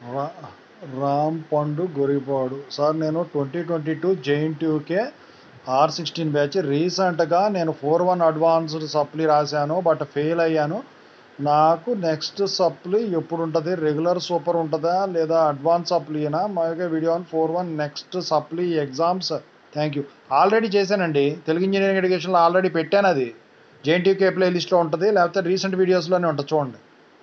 రా రామ్ పండు గొరిపాడు సార్ నేను twenty twenty two JNTUK R sixteen batch రీసెంట్గా నేను ఫోర్ వన్ అడ్వాన్స్డ్ సప్లీ రాశాను బట్ ఫెయిల్ అయ్యాను నాకు నెక్స్ట్ సప్లీ ఎప్పుడు ఉంటుంది రెగ్యులర్ సూపర్ ఉంటుందా లేదా అడ్వాన్స్ సప్లీనా మాకే video on four one next supply exams thank you already చేశానండి తెలుగు ఇంజనీరింగ్ ఎడ్యుకేషన్లో ఆల్రెడీ పెట్టాను అది జేఎన్టీయూకే ప్లే లిస్ట్లో ఉంటుంది లేకపోతే రీసెంట్ వీడియోస్లోనే ఉంటుంది చూడండి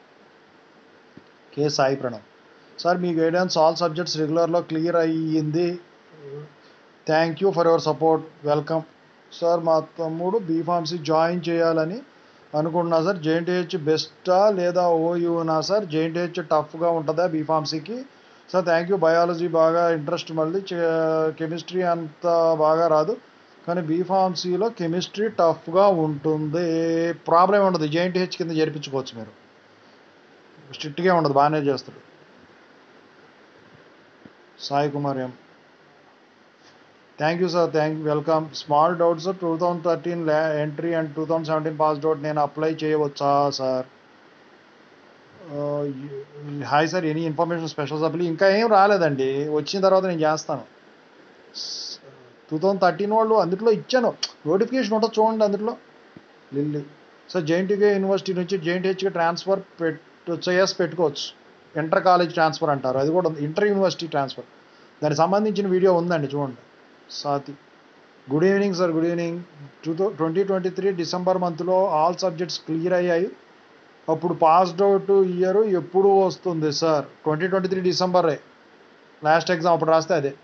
కే సాయి ప్రణవ్ సార్ మీ గైడెన్స్ ఆల్ సబ్జెక్ట్స్ రెగ్యులర్లో క్లియర్ అయ్యింది thank you for your support welcome sir మా తమ్ముడు బీఫార్మసీ జాయిన్ చేయాలని అనుకుంటున్నా సార్ జేఎన్టీహెచ్ బెస్టా లేదా ఓయూనా సార్ జేఎన్టీహెచ్ టఫ్గా ఉంటుందా బీఫార్మసీకి సార్ థ్యాంక్ యూ బయాలజీ బాగా ఇంట్రెస్ట్ మళ్ళీ కెమిస్ట్రీ అంత బాగా రాదు కానీ బీఫార్మసీలో కెమిస్ట్రీ టఫ్గా ఉంటుంది ప్రాబ్లం ఉండదు జేఎన్టీహెచ్ కింద జరిపించుకోవచ్చు మీరు స్ట్రిక్ట్గా ఉండదు బాగానే చేస్తాడు Sai Kumar M thank you sir thank you welcome small doubts two thousand thirteen entry and two thousand seventeen pass out నేను అప్లై చేయవచ్చా sir hi sir any information special supply ఇంకా ఏం రాలేదండి వచ్చిన తర్వాత నేను చేస్తాను టూ థౌజండ్ థర్టీన్ వాళ్ళు అందులో ఇచ్చాను నోటిఫికేషన్ ఉంటుంది చూడండి అందులో లిల్లీ సార్ జేఎన్టీకే యూనివర్సిటీ నుంచి జేఎన్టీహెచ్కి ట్రాన్స్ఫర్ పెట్టు చేసి పెట్టుకోవచ్చు ఇంటర్ కాలేజ్ ట్రాన్స్ఫర్ అంటారు అది కూడా ఉంది ఇంటర్ యూనివర్సిటీ ట్రాన్స్ఫర్ దానికి సంబంధించిన వీడియో ఉందండి చూడండి Sathi good evening sir good evening two థౌ ట్వంటీ ట్వంటీ త్రీ డిసెంబర్ మంత్లో ఆల్ సబ్జెక్ట్స్ క్లియర్ అయ్యాయి అప్పుడు పాస్డ్ అవుట్ ఇయర్ ఎప్పుడు వస్తుంది సార్ ట్వంటీ ట్వంటీ త్రీ డిసెంబరే లాస్ట్ ఎగ్జామ్ అప్పుడు రాస్తే అదే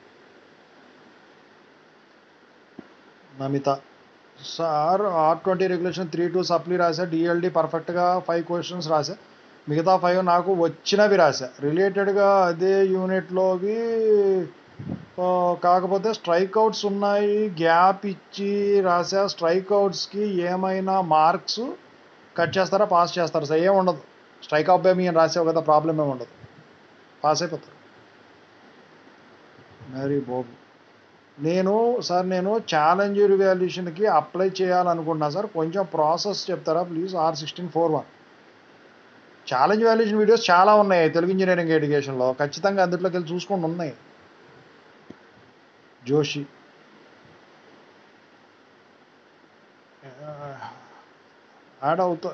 Namita sir R twenty regulation three two supply రాసా డిఎల్డి పర్ఫెక్ట్గా ఫైవ్ క్వశ్చన్స్ రాసా మిగతా ఫైవ్ నాకు వచ్చినవి రాసా రిలేటెడ్గా అదే యూనిట్లోకి కాకపోతే స్ట్రైక్ అవుట్స్ ఉన్నాయి గ్యాప్ ఇచ్చి రాసా స్ట్రైక్ అవుట్స్కి ఏమైనా మార్క్స్ కట్ చేస్తారా పాస్ చేస్తారా సార్ ఏం ఉండదు స్ట్రైక్ అవుట్ బై మీ అని రాసావు కదా ప్రాబ్లం ఏమి ఉండదు పాస్ అయిపోతారు మరి బాబు నేను సార్ నేను ఛాలెంజ్ రివాల్యూషన్కి అప్లై చేయాలనుకుంటున్నా సార్ కొంచెం ప్రాసెస్ చెప్తారా please R sixteen four one challenge valuation videos చాలా ఉన్నాయి తెలుగు ఇంజనీరింగ్ ఎడ్యుకేషన్లో ఖచ్చితంగా అందులోకి వెళ్ళి చూసుకొని ఉన్నాయి జోషి యాడ్ అవుతా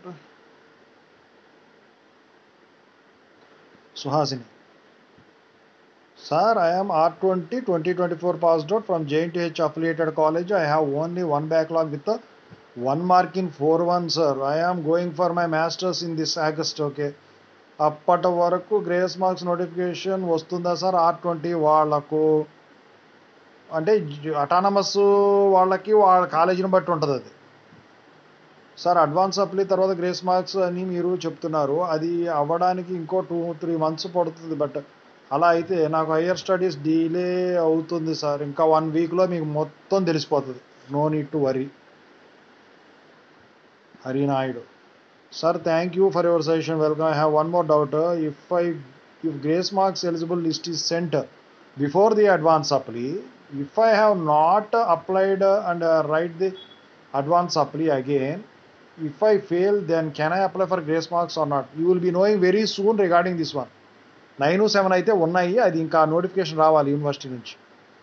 Suhasini sir I am R twenty twenty twenty four passed out from JNTH affiliated college I have only one backlog with one mark in four one sir I am going for my masters in this August okay అప్పటి వరకు grace marks notification వస్తుందా sir R twenty వాళ్ళకు అంటే autonomous వాళ్ళకి వాళ్ళ కాలేజీని బట్టి ఉంటుంది అది సార్ అడ్వాన్స్ అప్లై తర్వాత గ్రేస్ మార్క్స్ అని మీరు చెప్తున్నారు అది అవ్వడానికి ఇంకో టూ త్రీ మంత్స్ పడుతుంది బట్ అలా అయితే నాకు హయ్యర్ స్టడీస్ డిలే అవుతుంది సార్ ఇంకా వన్ వీక్లో మీకు మొత్తం తెలిసిపోతుంది no need to worry Harinaidu sir thank you for your suggestion welcome I have one more doubt if I if grace marks eligible list is sent before the advance supply if I have not applied and write the advance supply again if I fail, then can I apply for grace marks or not? You will be knowing very soon regarding this one. Nine seven అయితే ఉన్నాయి అది ఇంకా notification రావాలి university నుంచి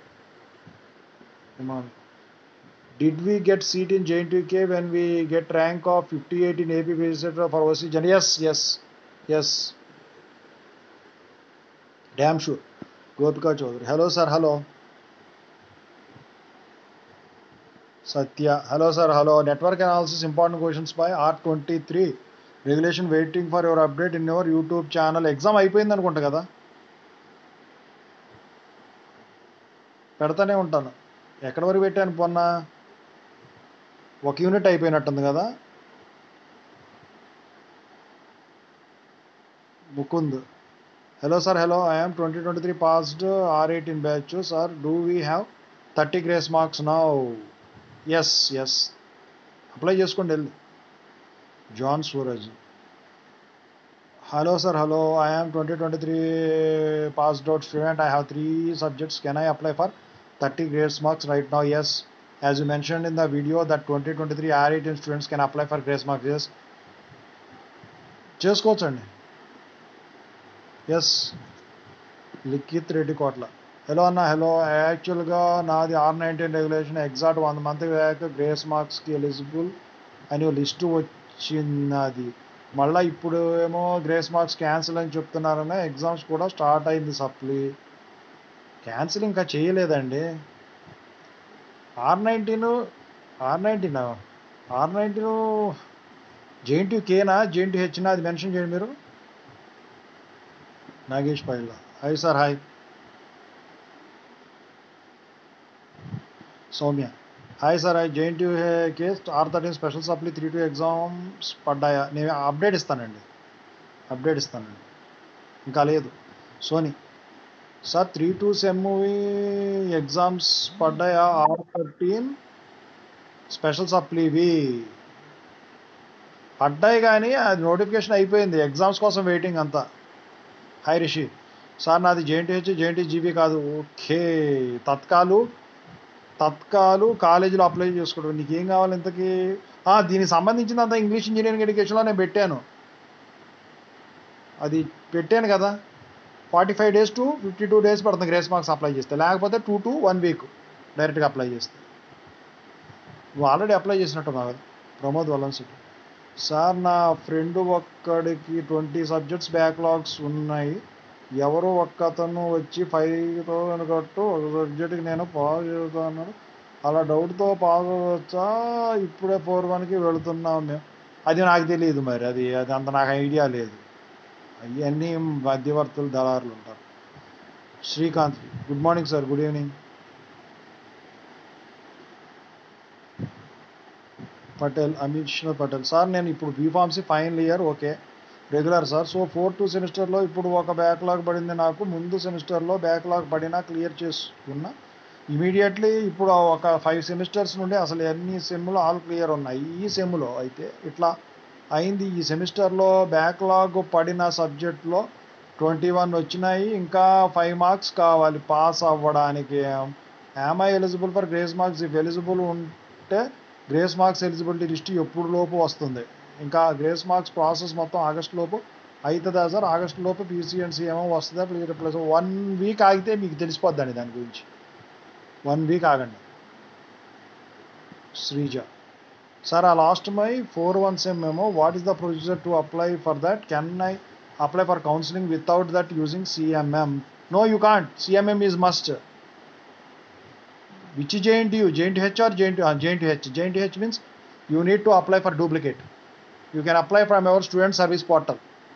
did we get seat in JNTK when we get rank of fifty eight in AP for OC gen S S S damn sure Gopika Chaudhary hello sir hello Satya. Hello, sir. Hello. Network analysis important questions by R23. Regulation waiting for your update in your YouTube channel. Exam అయిపోయింది అనుకుంటా కదా పెడతానే ఉంటాను ఎక్కడి వరకు పెట్టాను పొన్న ఒక యూనిట్ అయిపోయినట్టుంది కదా Mukund hello sir hello I'm twenty twenty three passed R eighteen batch sir do we have thirty grace marks now yes yes apply చేసుకోండి వెళ్ళి John Suraj hello sir hello I am twenty twenty three passed out student I have three subjects can I apply for thirty grades marks right now yes as you mention in the video that twenty twenty three R eighteen students can apply for grace marks yes చేసుకోవచ్చండి yes Likhith Reddy Kotla hello అన్న hello యాక్చువల్గా నాది R nineteen regulation exact one month back grace మార్క్స్కి eligible అని list వచ్చినది మళ్ళీ ఇప్పుడు ఏమో గ్రేస్ మార్క్స్ క్యాన్సిల్ అని చెప్తున్నారని ఎగ్జామ్స్ కూడా స్టార్ట్ అయింది సప్లీ క్యాన్సిల్ ఇంకా చేయలేదండి R nineteen R nineteen R nineteen JNT కేనా జేఎన్టీ హెచ్నా అది మెన్షన్ చేయండి మీరు Nagesh Paila hi sir hi Soumya hi sir hi JNT K's R thirteen special supply three two exams పడ్డాయా నేను అప్డేట్ ఇస్తానండి అప్డేట్ ఇస్తానండి ఇంకా లేదు Soni sir three two sem exams పడ్డాయా ఆర్ థర్టీన్ స్పెషల్ సప్లీవి పడ్డాయి కానీ అది నోటిఫికేషన్ అయిపోయింది ఎగ్జామ్స్ కోసం వెయిటింగ్ అంతా హాయ్ రిషి సార్ నాది జేఎన్టీహెచ్ జేఎన్టీ జీబీ కాదు ఓకే తత్కాలు తత్కాలు కాలేజీలో అప్లై చేసుకోవడం నీకు ఏం కావాలి ఇంతకీ ఆ, దీనికి సంబంధించినంత ఇంగ్లీష్ ఇంజనీరింగ్ ఎడ్యుకేషన్లో నేను పెట్టాను అది పెట్టాను కదా forty five days to fifty two days పడుతుంది గ్రేస్ మార్క్స్ అప్లై చేస్తే లేకపోతే టూ టు వన్ వీక్ డైరెక్ట్గా అప్లై చేస్తే నువ్వు ఆల్రెడీ అప్లై చేసినట్టున్నావు కదా ప్రమోద్ వలన్సిటీ సార్ నా ఫ్రెండ్ ఒక్కడికి ట్వంటీ సబ్జెక్ట్స్ బ్యాక్లాగ్స్ ఉన్నాయి ఎవరో ఒక్క అతను వచ్చి ఫైవ్ థౌసండ్ కట్టు ఒక సబ్జెక్ట్కి నేను పాస్ చేస్తాను అలా డౌట్తో పాస్ అవ్వచ్చా ఇప్పుడే ఫోర్ వన్కి వెళుతున్నాం మేము అది నాకు తెలియదు మరి అది అది అంత నాకు ఐడియా లేదు అవన్నీ మధ్యవర్తులు దళారులు ఉంటారు Srikanth good morning sir good evening Patel Amit Shah Patel sir నేను ఇప్పుడు B pharmacy final year okay regular sir so four two సెమిస్టర్లో ఇప్పుడు ఒక బ్యాక్లాగ్ పడింది నాకు ముందు సెమిస్టర్లో బ్యాక్లాగ్ పడినా క్లియర్ చేసుకున్నా ఇమీడియట్లీ ఇప్పుడు ఒక ఫైవ్ సెమిస్టర్స్ నుండి అసలు ఎన్ని సెమ్లు ఆల్ క్లియర్ ఉన్నాయి ఈ సెమ్లో అయితే ఇట్లా అయింది ఈ సెమిస్టర్లో బ్యాక్లాగ్ పడిన సబ్జెక్ట్లో ట్వంటీ వన్ వచ్చినాయి ఇంకా ఫైవ్ మార్క్స్ కావాలి పాస్ అవ్వడానికి am I eligible for grace marks if eligible ఉంటే గ్రేస్ మార్క్స్ ఎలిజిబిలిటీ లిస్ట్ ఎప్పుడు లోపు వస్తుంది ఇంకా గ్రేస్ మార్క్స్ ప్రాసెస్ మొత్తం ఆగస్ట్ లోపు అవుతుందా సార్ ఆగస్ట్ లోపు పీసీఎన్సీ ఏమో వస్తుందా ప్లీజ్ ప్లస్ వన్ వీక్ ఆగితే మీకు తెలిసిపోద్దండి దాని గురించి వన్ వీక్ ఆగండి శ్రీజ సార్ ఆ last my four one sem ఏమో what is the procedure to apply for that can I apply for counselling without that using CMM no you can't CMM is must which JNTU, JNTH or JNTU, uh, JNTH. JNTH means you need to apply for duplicate. You can apply from our student service portal.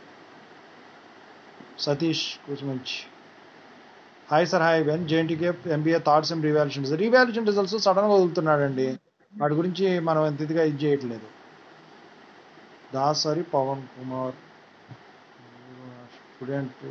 Satish Kuchmanchi. Hi sir, hi. When JNTK MBA third sem revaluation revaluation results సడన్గా వదులుతున్నాడండి వాటి గురించి మనం ఎంత ఇదిగా ఇది చేయట్లేదు Dasari Pavan Kumar student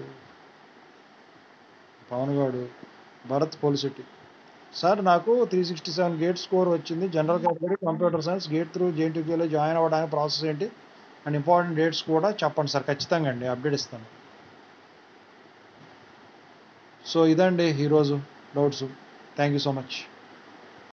Pavan గారు భరత్ పోలిశెట్టి సార్ నాకు three sixty seven GATE score వచ్చింది general category computer science GATE through జేఎన్టీపీలో జాయిన్ అవ్వడానికి ప్రాసెస్ ఏంటి అండ్ ఇంపార్టెంట్ డేట్స్ కూడా చెప్పండి సార్ ఖచ్చితంగా అండి అప్డేట్ ఇస్తాను సో ఇదండి ఈరోజు doubts thank you so much